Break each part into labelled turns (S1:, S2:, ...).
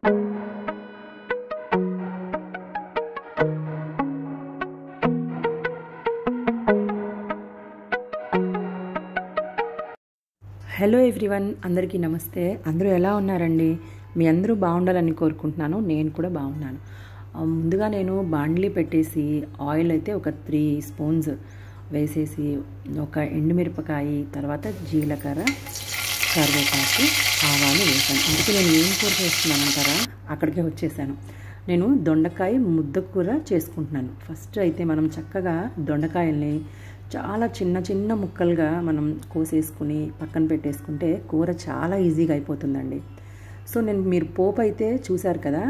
S1: hello everyone అందరికీ నమస్తే అందరూ ఎలా ఉన్నారండి మీ అందరూ బాగుండాలని కోరుకుంటున్నాను నేను కూడా బాగున్నాను ఆ, ముందుగా నేను బాండ్లీ పెట్టేసి ఆయిల్ అయితే ఒక త్రీ స్పూన్స్ వేసేసి ఒక ఎండుమిరపకాయ తర్వాత జీలకర్ర కరివేపాకు ఆవాలు వేసాను అందుకే నేను ఏం కూర చేస్తున్నాను అంటారా అక్కడికే వచ్చేసాను నేను దొండకాయ ముద్ద కూర చేసుకుంటున్నాను ఫస్ట్ అయితే మనం చక్కగా దొండకాయల్ని చాలా చిన్న చిన్న ముక్కలుగా మనం కోసేసుకుని పక్కన పెట్టేసుకుంటే కూర చాలా ఈజీగా అయిపోతుందండి సో నేను మీరు పోపు అయితే చూశారు కదా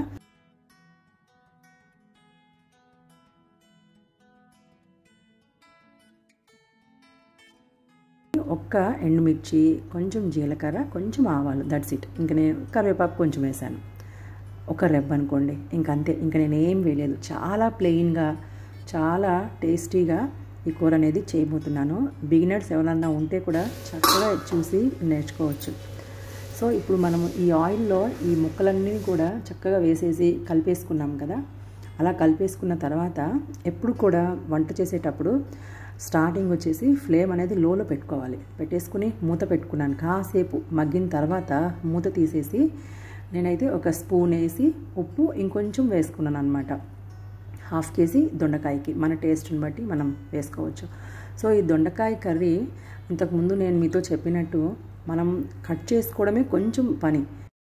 S1: ఒక్క ఎండుమిర్చి కొంచెం జీలకర్ర కొంచెం ఆవాలు దట్స్ ఇట్ ఇంక నేను కరివేపాకు కొంచెం వేశాను ఒక రెబ్బ అనుకోండి ఇంక అంతే ఇంక నేను ఏం వేయలేదు చాలా ప్లెయిన్గా చాలా టేస్టీగా ఈ కూర అనేది చేయబోతున్నాను బిగినర్స్ ఎవరన్నా ఉంటే కూడా చక్కగా చూసి నేర్చుకోవచ్చు సో ఇప్పుడు మనము ఈ ఆయిల్లో ఈ ముక్కలన్నీ కూడా చక్కగా వేసేసి కలిపేసుకున్నాం కదా అలా కలిపేసుకున్న తర్వాత ఎప్పుడు కూడా వంట చేసేటప్పుడు స్టార్టింగ్ వచ్చేసి ఫ్లేమ్ అనేది లోలో పెట్టుకోవాలి పెట్టేసుకుని మూత పెట్టుకున్నాను కాసేపు మగ్గిన తర్వాత మూత తీసేసి నేనైతే ఒక స్పూన్ వేసి ఉప్పు ఇంకొంచెం వేసుకున్నాను అనమాట హాఫ్ కేజీ దొండకాయకి మన టేస్ట్ని బట్టి మనం వేసుకోవచ్చు సో ఈ దొండకాయ కర్రీ ఇంతకుముందు నేను మీతో చెప్పినట్టు మనం కట్ చేసుకోవడమే కొంచెం పని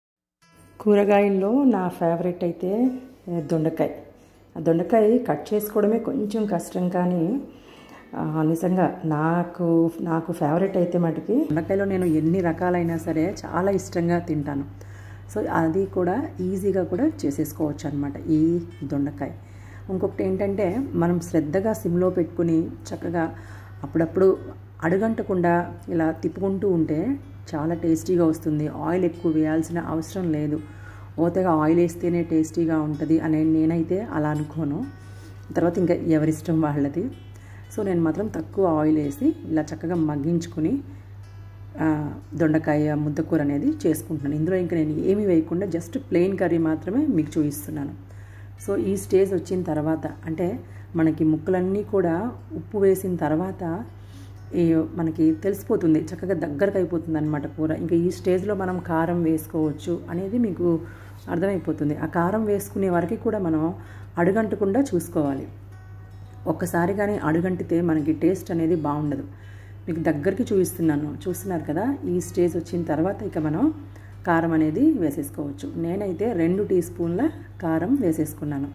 S1: కూరగాయల్లో నా ఫేవరెట్ అయితే దొండకాయ ఆ దొండకాయ కట్ చేసుకోవడమే కొంచెం కష్టం కానీ ఆ, నిజంగా నాకు నాకు ఫేవరెట్ అయితే మటుకి దొండకాయలో నేను ఎన్ని రకాలైనా సరే చాలా ఇష్టంగా తింటాను సో అది కూడా ఈజీగా కూడా చేసేసుకోవచ్చు అనమాట ఈ దొండకాయ ఇంకొకటి ఏంటంటే మనం శ్రద్ధగా సిమ్లో పెట్టుకుని చక్కగా అప్పుడప్పుడు అడుగంటకుండా ఇలా తిప్పుకుంటూ ఉంటే చాలా టేస్టీగా వస్తుంది ఆయిల్ ఎక్కువ వేయాల్సిన అవసరం లేదు ఓతగా ఆయిల్ వేస్తేనే టేస్టీగా ఉంటుంది అనే నేనైతే అలా అనుకోను తర్వాత ఇంకా ఎవరిష్టం వాళ్ళది సో నేను మాత్రం తక్కువ ఆయిల్ వేసి ఇలా చక్కగా మగ్గించుకుని ఆ, దొండకాయ ముద్దకూర అనేది చేసుకుంటున్నాను ఇందులో ఇంకా నేను ఏమీ వేయకుండా జస్ట్ ప్లెయిన్ కర్రీ మాత్రమే మీకు చూపిస్తున్నాను సో ఈ స్టేజ్ వచ్చిన తర్వాత అంటే మనకి ముక్కలన్నీ కూడా ఉప్పు వేసిన తర్వాత ఈ మనకి తెలిసిపోతుంది చక్కగా దగ్గరకు అయిపోతుంది అనమాట కూర ఇంకా ఈ స్టేజ్లో మనం కారం వేసుకోవచ్చు అనేది మీకు అర్థమైపోతుంది ఆ కారం వేసుకునే వరకు కూడా మనం అడుగంటకుండా చూసుకోవాలి ఒక్కసారి కానీ అడుగంటితే మనకి టేస్ట్ అనేది బాగుండదు మీకు దగ్గరికి చూపిస్తున్నాను చూస్తున్నారు కదా ఈ స్టేజ్ వచ్చిన తర్వాత ఇక మనం కారం అనేది వేసేసుకోవచ్చు నేనైతే రెండు టీ స్పూన్ల కారం వేసేసుకున్నాను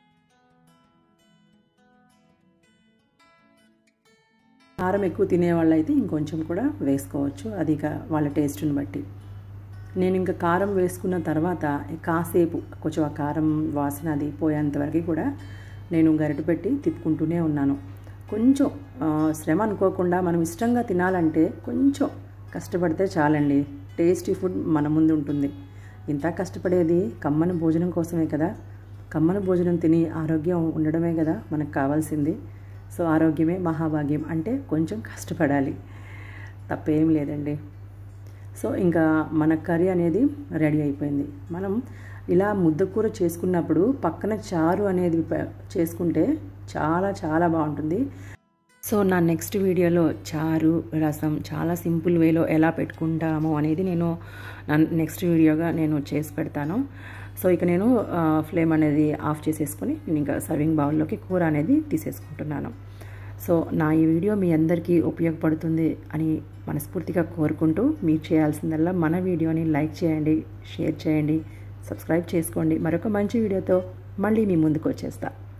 S1: కారం ఎక్కువ తినేవాళ్ళు అయితే ఇంకొంచెం కూడా వేసుకోవచ్చు అది ఇక వాళ్ళ టేస్ట్ని బట్టి నేను ఇంకా కారం వేసుకున్న తర్వాత కాసేపు కొంచెం ఆ కారం వాసన అది పోయేంత వరకు కూడా నేను గరిట పెట్టి తిప్పుకుంటూనే ఉన్నాను కొంచెం ఆ, శ్రమ అనుకోకుండా మనం ఇష్టంగా తినాలంటే కొంచెం కష్టపడితే చాలండి టేస్టీ ఫుడ్ మన ముందు ఉంటుంది ఇంత కష్టపడేది కమ్మని భోజనం కోసమే కదా కమ్మని భోజనం తిని ఆరోగ్యం ఉండడమే కదా మనకు కావాల్సింది సో ఆరోగ్యమే మహాభాగ్యం అంటే కొంచెం కష్టపడాలి తప్పేం లేదండి సో ఇంకా మన కర్రీ అనేది రెడీ అయిపోయింది మనం ఇలా ముద్దకూర చేసుకున్నప్పుడు పక్కన చారు అనేది ప- చేసుకుంటే చాలా చాలా బాగుంటుంది సో నా నెక్స్ట్ వీడియోలో చారు రసం చాలా సింపుల్ వేలో ఎలా పెట్టుకుంటాము అనేది నేను నా నెక్స్ట్ వీడియోగా నేను చేసి పెడతాను సో ఇక నేను ఆ, ఫ్లేమ్ అనేది ఆఫ్ చేసేసుకొని నేను ఇంకా సర్వింగ్ బౌల్లోకి కూర అనేది తీసేసుకుంటున్నాను సో నా ఈ వీడియో మీ అందరికీ ఉపయోగపడుతుంది అని మనస్ఫూర్తిగా కోరుకుంటూ మీరు చేయాల్సిందల్లా మన వీడియోని లైక్ చేయండి షేర్ చేయండి సబ్స్క్రైబ్ చేసుకోండి మరొక మంచి వీడియోతో మళ్ళీ మీ ముందుకు వచ్చేస్తా